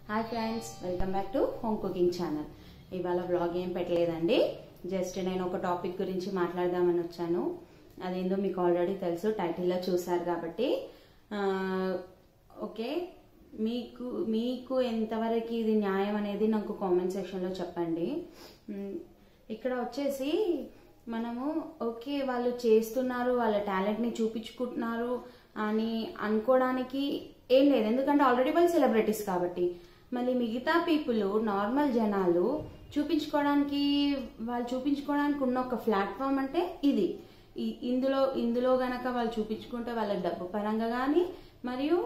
Hi friends welcome back to home cooking channel ఇవాళ blog ఏం పెట్టలేదండి జస్ట్ నేను ఒక టాపిక్ గురించి మాట్లాడదామని వచ్చాను అదేందో మీకు ఆల్రెడీ తెలుసు టైటిల్లో చూసారు కాబట్టి ఆ, ఓకే మీకు మీకు ఎంతవరకు ఇది న్యాయం అనేది నాకు కామెంట్ సెక్షన్లో చెప్పండి మ్, ఇక్కడ వచ్చేసి మనము ఓకే వాళ్ళు చేస్తున్నారు వాళ్ళ టాలెంట్ని చూపించుకుంటున్నారు అని అనుకోవడానికి ఏం లేదు ఎందుకంటే ఆల్రెడీ వాళ్ళు సెలబ్రిటీస్ కాబట్టి మళ్ళీ మిగతా పీపుల్ నార్మల్ జనాలు చూపించుకోవడానికి వాళ్ళు చూపించుకోవడానికి ఉన్న ఒక ప్లాట్ఫామ్ అంటే ఇది ఈ- ఇందులో ఇందులో గనక వాళ్ళు చూపించుకుంటే వాళ్ళ డబ్బు పరంగా కానీ మరియు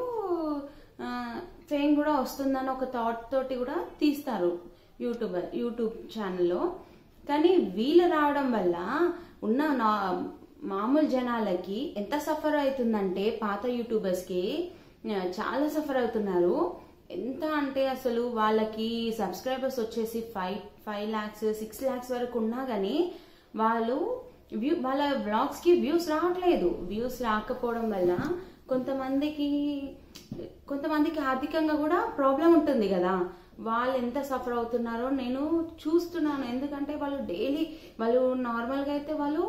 ఫేమ్ కూడా వస్తుందని ఒక థాట్ తోటి కూడా తీస్తారు యూట్యూబర్ యూట్యూబ్ ఛానల్లో కానీ వీళ్ళు రావడం వల్ల ఉన్న నా మామూలు జనాలకి ఎంత సఫర్ అవుతుందంటే పాత యూట్యూబర్స్కి ఆ, చాలా సఫర్ అవుతున్నారు ఎంత అంటే అసలు వాళ్ళకి సబ్స్క్రైబర్స్ వచ్చేసి five five lakhs six lakhs వరకు ఉన్నా కానీ వాళ్ళు వ్యూ వాళ్ళ బ్లాగ్స్ కి వ్యూస్ రావట్లేదు వ్యూస్ రాకపోవడం వల్ల కొంతమందికి కొంతమందికి ఆర్థికంగా కూడా ప్రాబ్లం ఉంటుంది కదా వాళ్ళు ఎంత సఫర్ అవుతున్నారో నేను చూస్తున్నాను ఎందుకంటే వాళ్ళు డైలీ వాళ్ళు నార్మల్గా అయితే వాళ్ళు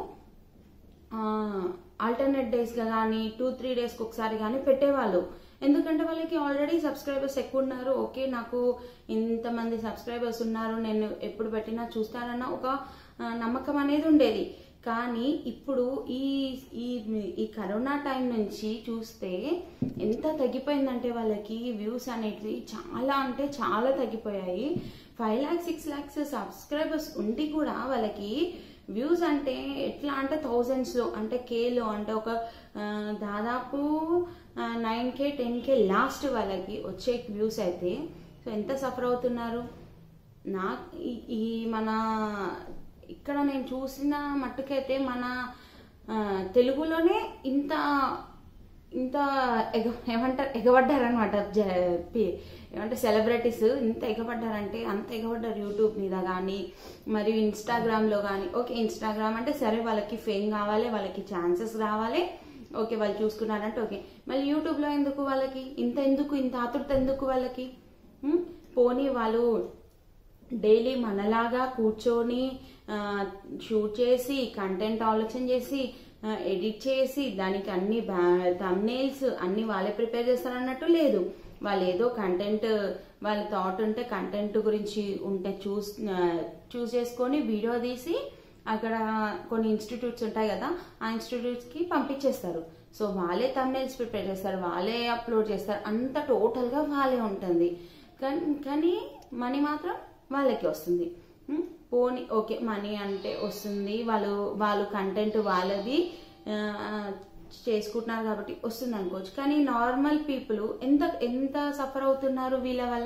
ఆల్టర్నేట్ డేస్గా కానీ టూ త్రీ డేస్కి ఒకసారి కానీ పెట్టేవాళ్ళు ఎందుకంటే వాళ్ళకి ఆల్రెడీ సబ్స్క్రైబర్స్ ఎక్కువ ఉన్నారు ఓకే నాకు ఇంతమంది సబ్స్క్రైబర్స్ ఉన్నారు నేను ఎప్పుడు పెట్టినా చూస్తారన్న ఒక ఆ, నమ్మకం అనేది ఉండేది కానీ ఇప్పుడు ఈ ఈ ఈ కరోనా టైం నుంచి చూస్తే ఎంత తగ్గిపోయిందంటే వాళ్ళకి వ్యూస్ అనేటివి చాలా అంటే చాలా తగ్గిపోయాయి five lakhs six lakhs subscribers ఉండి కూడా వాళ్ళకి వ్యూస్ అంటే ఎట్లా అంటే థౌజండ్స్లో అంటే కేలో అంటే ఒక ఆ, దాదాపు nine K ten K last వాళ్ళకి వచ్చే వ్యూస్ అయితే సో ఎంత సఫర్ అవుతున్నారు నా ఈ- ఈ మన ఇక్కడ నేను చూసిన మట్టుకైతే మన ఆ, తెలుగులోనే ఇంత ఇంత ఎగ ఏమంటారు ఎగబడ్డారనమాట ఏమంటే సెలబ్రిటీస్ ఇంత ఎగబడ్డారంటే అంత ఎగబడ్డారు యూట్యూబ్ మీద కానీ మరియు ఇన్స్టాగ్రామ్లో కానీ ఓకే ఇన్స్టాగ్రామ్ అంటే సరే వాళ్ళకి ఫేమ్ కావాలి వాళ్ళకి ఛాన్సెస్ రావాలి ఓకే వాళ్ళు చూసుకున్నారంటే ఓకే మళ్ళీ యూట్యూబ్లో ఎందుకు వాళ్ళకి ఇంత ఎందుకు ఇంత ఆతృత ఎందుకు వాళ్ళకి ఉమ్, పోనీ వాళ్ళు డైలీ మనలాగా కూర్చొని ఆ, షూట్ చేసి కంటెంట్ ఆలోచన చేసి ఆ, ఎడిట్ చేసి దానికి అన్ని తమ్నేల్స్ అన్ని వాళ్ళే ప్రిపేర్ చేస్తారన్నట్టు లేదు వాళ్ళు ఏదో కంటెంట్ వాళ్ళ థాట్ ఉంటే కంటెంట్ గురించి ఉంటే చూస్ చూస్ చేసుకొని వీడియో తీసి అక్కడ కొన్ని ఇన్స్టిట్యూట్స్ ఉంటాయి కదా ఆ ఇన్స్టిట్యూట్స్ కి పంపించేస్తారు సో వాళ్ళే తమ్నేల్స్ ప్రిపేర్ చేస్తారు వాళ్ళే అప్లోడ్ చేస్తారు అంత టోటల్ గా వాళ్ళే ఉంటుంది కానీ కానీ మనీ మాత్రం వాళ్ళకి వస్తుంది ఉం? పోనీ ఓకే మనీ అంటే వస్తుంది వాళ్ళు వాళ్ళు కంటెంట్ వాళ్ళది ఆ, చేసుకుంటున్నారు కాబట్టి వస్తుంది అనుకోవచ్చు కానీ నార్మల్ పీపుల్ ఎంత ఎంత సఫర్ అవుతున్నారు వీళ్ళ వల్ల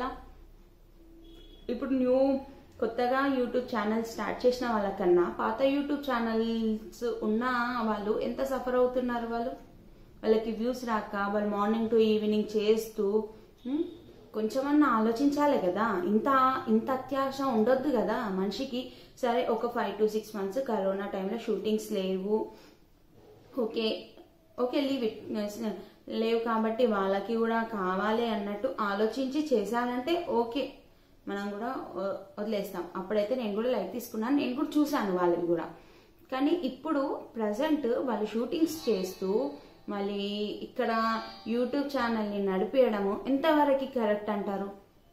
ఇప్పుడు న్యూ కొత్తగా యూట్యూబ్ ఛానల్ స్టార్ట్ చేసిన వాళ్ళకన్నా పాత యూట్యూబ్ ఛానల్స్ ఉన్న వాళ్ళు ఎంత సఫర్ అవుతున్నారు వాళ్ళు వాళ్ళకి వ్యూస్ రాక వాళ్ళు మార్నింగ్ టు ఈవినింగ్ చేస్తూ ఉం, కొంచెమన్నా ఆలోచించాలి కదా ఇంత ఇంత అత్యాశ ఉండొద్దు కదా మనిషికి సరే ఒక five to six months corona టైంలో షూటింగ్స్ లేవు ఓకే ఓకే లీవ్ ఇట్ లేవు కాబట్టి వాళ్ళకి కూడా కావాలి అన్నట్టు ఆలోచించి చేశారంటే ఓకే మనం కూడా వ- వదిలేస్తాం అప్పుడైతే నేను కూడా లైట్ తీసుకున్నాను నేను కూడా చూశాను వాళ్ళని కూడా కానీ ఇప్పుడు ప్రజెంట్ వాళ్ళు షూటింగ్స్ చేస్తూ మళ్ళీ ఇక్కడ యూట్యూబ్ ఛానల్ని నడిపేయడము ఎంతవరకు కరెక్ట్ అంటారు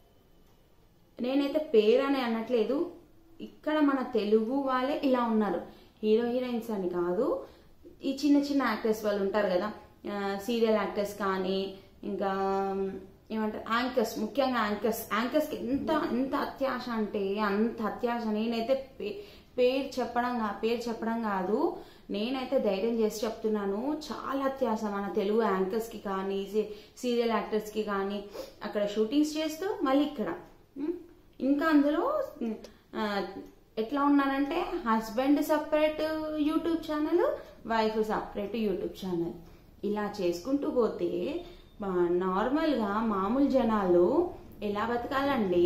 నేనైతే పేరు అని అనట్లేదు ఇక్కడ మన తెలుగు వాళ్ళే ఇలా ఉన్నారు హీరో హీరోయిన్స్ అని కాదు ఈ చిన్న చిన్న యాక్టర్స్ వాళ్ళు ఉంటారు కదా సీరియల్ యాక్టర్స్ కానీ ఇంకా ఉమ్, ఏమంటారు యాంకర్స్ ముఖ్యంగా యాంకర్స్ యాంకర్స్కి ఎంత ఎంత అత్యాశ అంటే అంత అత్యాశ నేనైతే పే- పేరు చెప్పడం కా- పేరు చెప్పడం కాదు నేనైతే ధైర్యం చేసి చెప్తున్నాను చాలా అత్యాశ మన తెలుగు యాంకర్స్కి కానీ సీ- సీరియల్ యాక్టర్స్కి కానీ అక్కడ షూటింగ్స్ చేస్తూ మళ్ళీ ఇక్కడ ఉమ్, ఇంకా అందులో ఉమ్, ఆ, ఎట్లా ఉన్నారంటే husband separate YouTube channel wife separate YouTube channel ఇలా చేసుకుంటూ పోతే మా- నార్మల్గా మామూలు జనాలు ఎలా బతకాలండి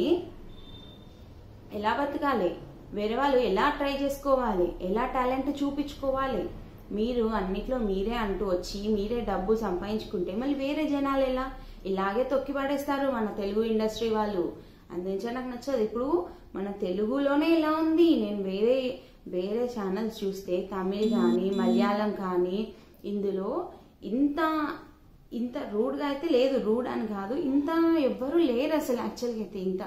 ఎలా బతకాలి వేరే వాళ్ళు ఎలా ట్రై చేసుకోవాలి ఎలా టాలెంట్ చూపించుకోవాలి మీరు అన్నిట్లో మీరే అంటూ వచ్చి మీరే డబ్బు సంపాదించుకుంటే మళ్ళీ వేరే జనాలు ఎలా ఇలాగే తొక్కి పడేస్తారు మన తెలుగు ఇండస్ట్రీ వాళ్ళు అందించే నాకు నచ్చదు ఇప్పుడు మన తెలుగులోనే ఇలా ఉంది నేను వేరే వేరే ఛానల్స్ చూస్తే తమిళ్ కానీ మలయాళం కానీ ఇందులో ఇంత ఇంత రూడ్గా అయితే లేదు రూడ్ అని కాదు ఇంత ఎవ్వరూ లేరు అసలు యాక్చువల్గా అయితే ఇంత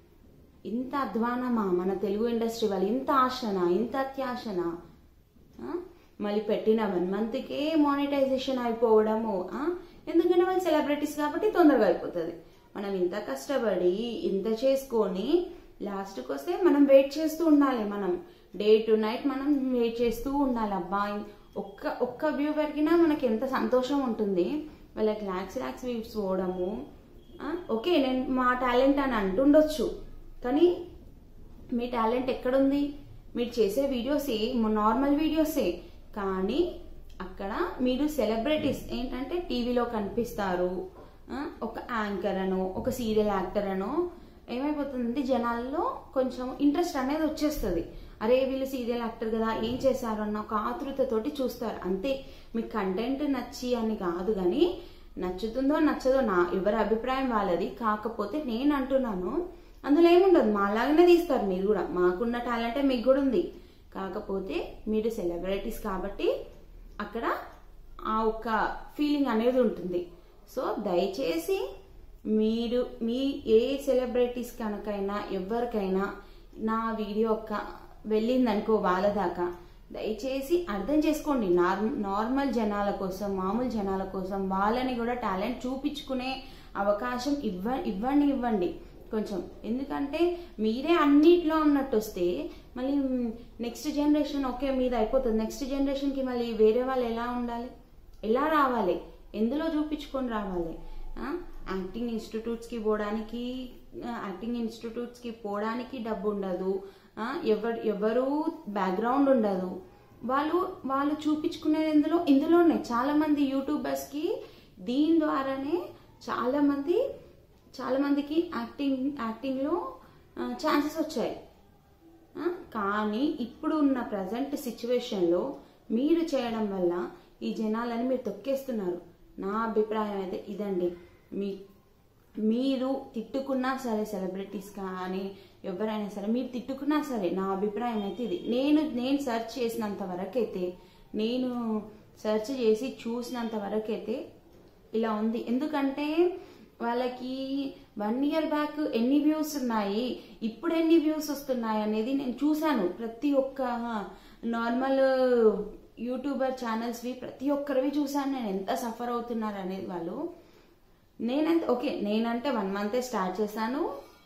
ఇంత అధ్వానమా మన తెలుగు ఇండస్ట్రీ వాళ్ళు ఇంత ఆశనా ఇంత అత్యాశనా ఆ? మళ్ళీ పెట్టిన వన్ మంత్కే మానిటైజేషన్ అయిపోవడము ఆ? ఎందుకంటే వాళ్ళు సెలబ్రిటీస్ కాబట్టి తొందరగా అయిపోతుంది మనం ఇంత కష్టపడి ఇంత చేసుకొని లాస్ట్కి వస్తే మనం వెయిట్ చేస్తూ ఉండాలి మనం డే టు నైట్ మనం వెయిట్ చేస్తూ ఉండాలి అబ్బా ఒక్క ఒక్క వ్యూ పెరిగినా మనకి ఎంత సంతోషం ఉంటుంది వాళ్ళకి ల్యాక్స్ ల్యాక్స్ వ్యూస్ పోవడము ఆ? ఓకే నేను మా టాలెంట్ అని అంటుండొచ్చు కానీ మీ టాలెంట్ ఎక్కడుంది మీరు చేసే వీడియోసే నార్మల్ వీడియోసే కానీ అక్కడ మీరు సెలబ్రిటీస్ ఏంటంటే టీవీలో కనిపిస్తారు ఆ, ఒక యాంకర్ అనో ఒక సీరియల్ యాక్టర్ అనో ఏమైపోతుందంటే జనాల్లో కొంచెం ఇంట్రెస్ట్ అనేది వచ్చేస్తుంది అరే వీళ్ళు సీరియల్ యాక్టర్ కదా ఏం చేశారు అన్న ఒక ఆతృతతోటి చూస్తారు అంతే మీకు కంటెంట్ నచ్చి అని కాదు కానీ నచ్చుతుందో నచ్చదో నా ఎవరి అభిప్రాయం వాళ్ళది కాకపోతే నేను అంటున్నాను అందులో ఏముండదు మాలాగానే తీస్తారు మీరు కూడా మాకున్న టాలెంటే మీకు కూడా ఉంది కాకపోతే మీరు సెలబ్రిటీస్ కాబట్టి అక్కడ ఆ ఒక్క ఫీలింగ్ అనేది ఉంటుంది సో దయచేసి మీరు మీ ఏ సెలబ్రిటీస్ కనుకైనా ఎవరికైనా నా వీడియో ఒక్క వెళ్ళిందనుకో వాళ్ళ దాకా దయచేసి అర్థం చేసుకోండి నార్- నార్మల్ జనాల కోసం మామూలు జనాల కోసం వాళ్ళని కూడా టాలెంట్ చూపించుకునే అవకాశం ఇవ్వ ఇవ్వండి ఇవ్వండి కొంచెం ఎందుకంటే మీరే అన్నిట్లో ఉన్నట్టు వస్తే మళ్ళీ నెక్స్ట్ జనరేషన్ ఓకే మీద అయిపోతుంది నెక్స్ట్ జనరేషన్కి మళ్ళీ వేరే వాళ్ళు ఎలా ఉండాలి ఎలా రావాలి ఎందులో చూపించుకొని రావాలి ఆ? యాక్టింగ్ ఇన్స్టిట్యూట్స్కి పోవడానికి ఆ, యాక్టింగ్ ఇన్స్టిట్యూట్స్కి పోవడానికి డబ్బు ఉండదు ఆ, ఎవరు ఎవరు బ్యాక్గ్రౌండ్ ఉండదు వాళ్ళు వాళ్ళు చూపించుకునేది ఎందులో ఇందులోనే చాలా మంది యూట్యూబర్స్కి దీని ద్వారానే చాలా మంది చాలా మందికి యాక్టింగ్ యాక్టింగ్లో ఛాన్సెస్ వచ్చాయి ఆ, కానీ ఇప్పుడు ఉన్న ప్రజెంట్ సిచ్యువేషన్లో మీరు చేయడం వల్ల ఈ జనాలని మీరు తొక్కేస్తున్నారు నా అభిప్రాయం అయితే ఇదండి మీ మీరు తిట్టుకున్నా సరే సెలబ్రిటీస్ కానీ ఎవరైనా సరే మీరు తిట్టుకున్నా సరే నా అభిప్రాయం అయితే ఇది నేను నేను సెర్చ్ చేసినంత వరకు అయితే నేను సెర్చ్ చేసి చూసినంత వరకు అయితే ఇలా ఉంది ఎందుకంటే వాళ్ళకి వన్ ఇయర్ బ్యాక్ ఎన్ని వ్యూస్ ఉన్నాయి ఇప్పుడు ఎన్ని వ్యూస్ వస్తున్నాయి అనేది నేను చూశాను ప్రతి ఒక్క నార్మల్ యూట్యూబర్ ఛానల్స్వి ప్రతి ఒక్కరివి చూశాను నేను ఎంత సఫర్ అవుతున్నారు అనేది వాళ్ళు నేనంటే ఓకే నేనంటే వన్ మంతే స్టార్ట్ చేశాను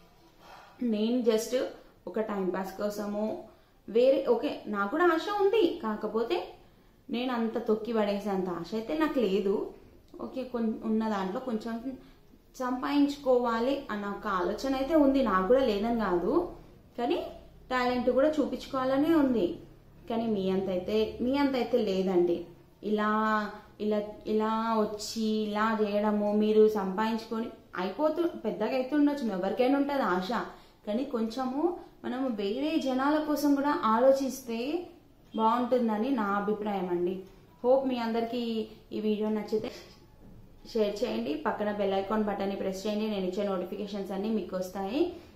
నేను జస్ట్ ఒక టైం పాస్ కోసము వేరే ఓకే నాకు కూడా ఆశ ఉంది కాకపోతే నేను అంత తొక్కి పడేసేంత ఆశ అయితే నాకు లేదు ఓకే కొన్ ఉన్న దాంట్లో కొంచెం సంపాదించుకోవాలి అన్న ఒక ఆలోచన అయితే ఉంది నాకు కూడా లేదని కాదు కానీ టాలెంట్ కూడా చూపించుకోవాలనే ఉంది కానీ మీ అంత అయితే మీ అంత అయితే లేదండి ఇలా ఇలా ఇలా వచ్చి ఇలా చేయడము మీరు సంపాదించుకొని అయిపోతూ పెద్దగా అయితే ఉండొచ్చు ఎవరికైనా ఉంటుంది ఆశ కానీ కొంచెము మనము వేరే జనాల కోసం కూడా ఆలోచిస్తే బాగుంటుందని నా అభిప్రాయం అండి హోప్ మీ అందరికీ ఈ వీడియో నచ్చితే షేర్ చేయండి పక్కన బెల్ ఐకాన్ బటన్ని ప్రెస్ చేయండి నేను ఇచ్చే నోటిఫికేషన్స్ అన్నీ మీకు వస్తాయి